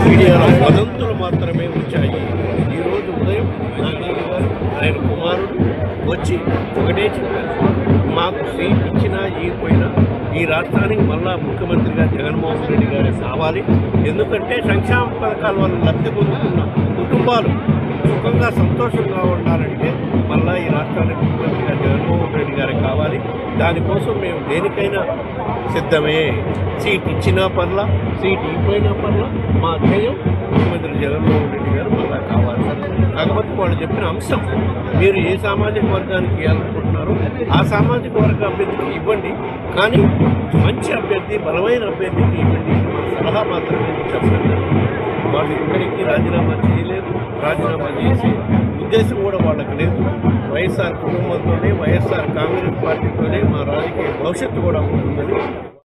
మీడియాలో వదంతులు మాత్రమే వచ్చాయి ఈరోజు ఉదయం నాగార్జున గారు ఆయన కుమారుడు వచ్చి ఒకటే చెప్పారు మాకు సీట్ ఇచ్చినా ఇవ్వకపోయినా ఈ రాష్ట్రానికి మళ్ళా ముఖ్యమంత్రిగా జగన్మోహన్ రెడ్డి గారే కావాలి ఎందుకంటే సంక్షేమ పథకాల వల్ల లబ్ధి పొందుతున్న కుటుంబాలు సుఖంగా సంతోషంగా ఉండాలంటే మళ్ళా ఈ రాష్ట్రానికి ముఖ్యమంత్రిగా జగన్మోహన్ రెడ్డి గారే కావాలి దానికోసం మేము దేనికైనా సిద్ధమే సీట్ ఇచ్చినా పర్లా సీట్ ఇవ్వకపోయినా పర్లా మా ధ్యేయం ముఖ్యమంత్రి జగన్మోహన్ రెడ్డి గారు మళ్ళా కావాలి కాకపోతే వాళ్ళు చెప్పిన అంశం మీరు ఏ సామాజిక వర్గానికి ఇవ్వాలనుకుంటున్నారో ఆ సామాజిక వర్గ అభ్యర్థికి ఇవ్వండి కానీ మంచి అభ్యర్థి బలమైన అభ్యర్థికి ఇవ్వండి సలహా మాత్రమే చెప్పండి వాళ్ళు ఇక్కడికి రాజీనామా చేయలేదు రాజీనామా చేసే ఉద్దేశం కూడా వాళ్ళకి లేదు వైఎస్ఆర్ కుటుంబంతోనే వైఎస్ఆర్ కాంగ్రెస్ పార్టీతోనే మా రాజకీయ భవిష్యత్తు కూడా ఉంటుందని